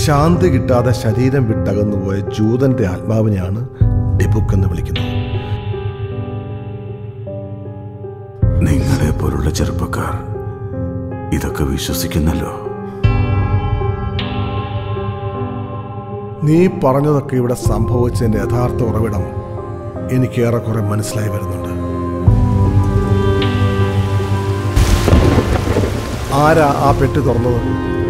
ശാന്തി കിട്ടാതെ ശരീരം വിട്ടകന്നുപോയ ജൂതന്റെ ആത്മാവിനെയാണ് ഡിബുക്ക് എന്ന് വിളിക്കുന്നത് നിങ്ങളെ പോലുള്ള ചെറുപ്പക്കാർ ഇതൊക്കെ വിശ്വസിക്കുന്നല്ലോ നീ പറഞ്ഞതൊക്കെ ഇവിടെ സംഭവിച്ചതിന്റെ യഥാർത്ഥ ഉറവിടം എനിക്ക് ഏറെക്കുറെ മനസ്സിലായി വരുന്നുണ്ട് ആരാ ആ പെട്ടി തുറന്നത്